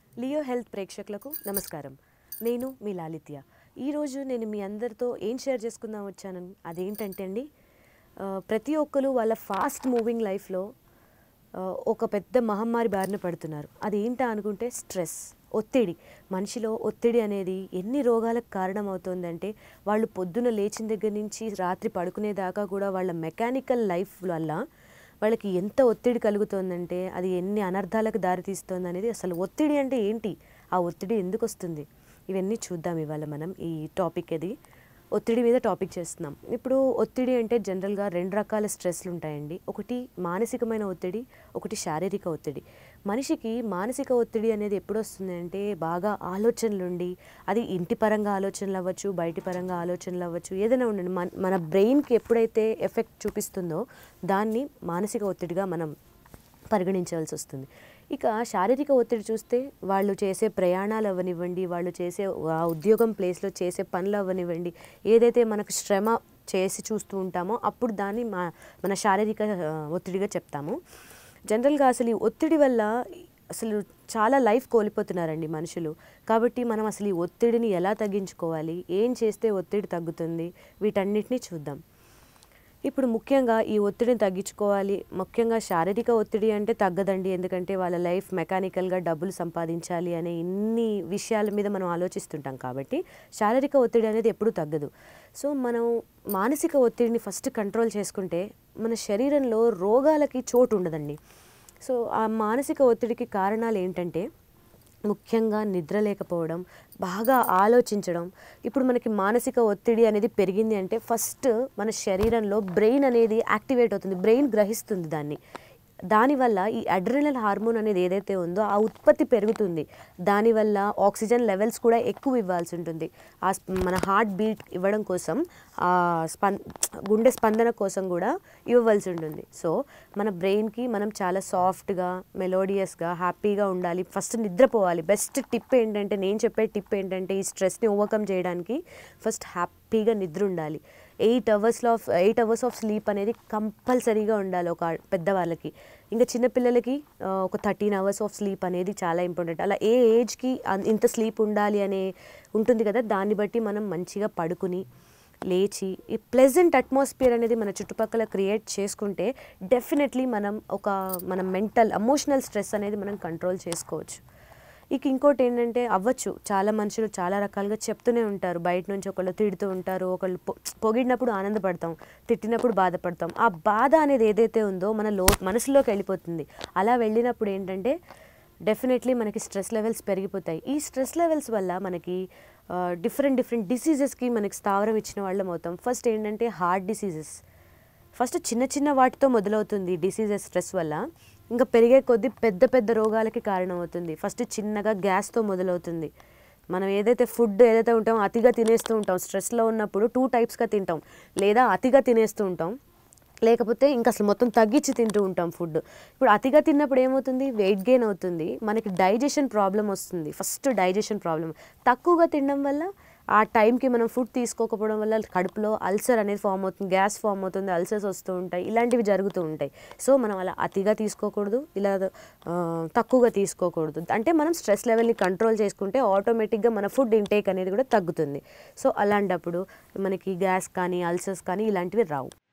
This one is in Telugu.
లియో హెల్త్ ప్రేక్షకులకు నమస్కారం నేను మీ లాలిత్య ఈరోజు నేను మీ అందరితో ఏం షేర్ చేసుకుందాం వచ్చాను అదేంటంటే అండి ఆ, ప్రతి ఒక్కరు వాళ్ళ ఫాస్ట్ మూవింగ్ లైఫ్లో ఆ, ఒక పెద్ద మహమ్మారి బారిన పడుతున్నారు అది ఏంటా అనుకుంటే స్ట్రెస్ ఒత్తిడి మనిషిలో ఒత్తిడి అనేది ఎన్ని రోగాలకు కారణమవుతుందంటే వాళ్ళు పొద్దున లేచిన దగ్గర నుంచి రాత్రి పడుకునేదాకా కూడా వాళ్ళ మెకానికల్ లైఫ్ వల్ల వాళ్ళకి ఎంత ఒత్తిడి కలుగుతోందంటే అది ఎన్ని అనర్థాలకు దారితీస్తుంది అనేది అసలు ఒత్తిడి అంటే ఏంటి ఆ ఒత్తిడి ఎందుకు వస్తుంది ఇవన్నీ చూద్దాం ఇవాళ మనం ఈ టాపిక్ అది ఒత్తిడి మీద టాపిక్ చేస్తున్నాం ఇప్పుడు ఒత్తిడి అంటే జనరల్గా రెండు రకాల స్ట్రెస్లు ఉంటాయండి ఒకటి మానసికమైన ఒత్తిడి ఒకటి శారీరక ఒత్తిడి మనిషికి మానసిక ఒత్తిడి అనేది ఎప్పుడు వస్తుంది అంటే బాగా ఆలోచనలు ఉండి అది ఇంటి పరంగా ఆలోచనలు అవ్వచ్చు బయటి పరంగా ఆలోచనలు అవ్వచ్చు ఏదైనా ఉండండి మన మన బ్రెయిన్కి ఎప్పుడైతే ఎఫెక్ట్ చూపిస్తుందో దాన్ని మానసిక ఒత్తిడిగా మనం పరిగణించవలసి వస్తుంది ఇక శారీరక ఒత్తిడి చూస్తే వాళ్ళు చేసే ప్రయాణాలు అవ్వనివ్వండి వాళ్ళు చేసే ఆ ఉద్యోగం ప్లేస్లో చేసే పనులు అవ్వనివ్వండి ఏదైతే మనకు శ్రమ చేసి చూస్తూ ఉంటామో అప్పుడు దాన్ని మా మన శారీరక ఆ, ఒత్తిడిగా చెప్తాము జనరల్గా అసలు ఈ ఒత్తిడి వల్ల అసలు చాలా లైఫ్ కోల్పోతున్నారండి మనుషులు కాబట్టి మనం అసలు ఈ ఒత్తిడిని ఎలా తగ్గించుకోవాలి ఏం చేస్తే ఒత్తిడి తగ్గుతుంది వీటన్నిటిని చూద్దాం ఇప్పుడు ముఖ్యంగా ఈ ఒత్తిడిని తగ్గించుకోవాలి ముఖ్యంగా శారీరక ఒత్తిడి అంటే తగ్గదండి ఎందుకంటే వాళ్ళ లైఫ్ మెకానికల్గా డబ్బులు సంపాదించాలి అనే ఇన్ని విషయాల మీద మనం ఆలోచిస్తుంటాం కాబట్టి శారీరక ఒత్తిడి అనేది ఎప్పుడూ తగ్గదు సో మనం మానసిక ఒత్తిడిని ఫస్ట్ కంట్రోల్ చేసుకుంటే మన శరీరంలో రోగాలకి చోటు ఉండదండి సో ఆ మానసిక ఒత్తిడికి కారణాలు ఏంటంటే ముఖ్యంగా నిద్ర లేకపోవడం బాగా ఆలోచించడం ఇప్పుడు మనకి మానసిక ఒత్తిడి అనేది పెరిగింది అంటే ఫస్ట్ మన శరీరంలో బ్రెయిన్ అనేది యాక్టివేట్ అవుతుంది బ్రెయిన్ గ్రహిస్తుంది దాన్ని దానివల్ల ఈ అడ్రినల్ హార్మోన్ అనేది ఏదైతే ఉందో ఆ ఉత్పత్తి పెరుగుతుంది దానివల్ల ఆక్సిజన్ లెవెల్స్ కూడా ఎక్కువ ఇవ్వాల్సి ఉంటుంది ఆ స్ప- మన హార్ట్ బీట్ ఇవ్వడం కోసం ఆ స్పన్ గుండె స్పందన కోసం కూడా ఇవ్వవలసి ఉంటుంది సో మన బ్రెయిన్కి మనం చాలా సాఫ్ట్గా మెలోడియస్గా హ్యాపీగా ఉండాలి ఫస్ట్ నిద్రపోవాలి బెస్ట్ టిప్ ఏంటంటే నేను చెప్పే టిప్ ఏంటంటే ఈ స్ట్రెస్ని ఓవర్కమ్ చేయడానికి ఫస్ట్ హ్యాపీగా నిద్ర ఉండాలి ఎయిట్ అవర్స్లో of eight hours of sleep అనేది కంపల్సరీగా ఉండాలి ఒక పెద్దవాళ్ళకి ఇంకా చిన్నపిల్లలకి ఆ, ఒక థర్టీన్ అవర్స్ ఆఫ్ స్లీప్ అనేది చాలా ఇంపార్టెంట్ అలా ఏ ఏజ్కి అన్- ఇంత స్లీప్ ఉండాలి అనే ఉంటుంది కదా దాన్ని బట్టి మనం మంచిగా పడుకుని లేచి ఈ ప్లెజెంట్ అట్మాస్ఫియర్ అనేది మన చుట్టుపక్కల క్రియేట్ చేసుకుంటే డెఫినెట్లీ మనం ఒక మన మెంటల్ ఎమోషనల్ స్ట్రెస్ అనేది మనం కంట్రోల్ చేసుకోవచ్చు ఇక ఇంకోటి ఏంటంటే అవ్వచ్చు చాలా మనుషులు చాలా రకాలుగా చెప్తూనే ఉంటారు బయట నుంచి ఒకళ్ళు తిడుతూ ఉంటారు ఒకళ్ళు పొ- పొగిడినప్పుడు ఆనందపడతాం తిట్టినప్పుడు బాధపడతాం ఆ బాధ అనేది ఏదైతే ఉందో మన లో మనసులోకి వెళ్ళిపోతుంది అలా వెళ్ళినప్పుడు ఏంటంటే డెఫినెట్లీ మనకి స్ట్రెస్ లెవెల్స్ పెరిగిపోతాయి ఈ స్ట్రెస్ లెవెల్స్ వల్ల మనకి డిఫరెంట్ డిఫరెంట్ డిసీజెస్కి మనకి స్థావరం ఇచ్చిన వాళ్ళం అవుతాం ఫస్ట్ ఏంటంటే హార్ట్ డిసీజెస్ ఫస్ట్ చిన్న చిన్న వాటితో మొదలవుతుంది డిసీజెస్ స్ట్రెస్ వల్ల ఇంకా పెరిగే కొద్దీ పెద్ద పెద్ద రోగాలకి కారణమవుతుంది ఫస్ట్ చిన్నగా గ్యాస్తో మొదలవుతుంది మనం ఏదైతే ఫుడ్ ఏదైతే ఉంటామో అతిగా తినేస్తూ ఉంటాం స్ట్రెస్లో ఉన్నప్పుడు టూ టైప్స్గా తింటాం లేదా అతిగా తినేస్తూ ఉంటాం లేకపోతే ఇంకా అసలు మొత్తం తగ్గించి తింటూ ఉంటాం ఫుడ్ ఇప్పుడు అతిగా తిన్నప్పుడు ఏమవుతుంది వెయిట్ గెయిన్ అవుతుంది మనకి డైజెషన్ ప్రాబ్లం వస్తుంది ఫస్ట్ డైజెషన్ ప్రాబ్లం తక్కువగా తినడం వల్ల ఆ టైంకి మనం ఫుడ్ తీసుకోకపోవడం వల్ల కడుపులో అల్సర్ అనేది ఫామ్ అవుతుంది గ్యాస్ ఫామ్ అవుతుంది అల్సర్స్ వస్తూ ఉంటాయి ఇలాంటివి జరుగుతూ ఉంటాయి సో మనం అలా అతిగా తీసుకోకూడదు ఇలా ఆ, తక్కువగా తీసుకోకూడదు అంటే మనం స్ట్రెస్ లెవెల్ని కంట్రోల్ చేసుకుంటే ఆటోమేటిక్గా మన ఫుడ్ ఇంటేక్ అనేది కూడా తగ్గుతుంది సో అలాంటప్పుడు మనకి గ్యాస్ కానీ అల్సర్స్ కానీ ఇలాంటివి రావు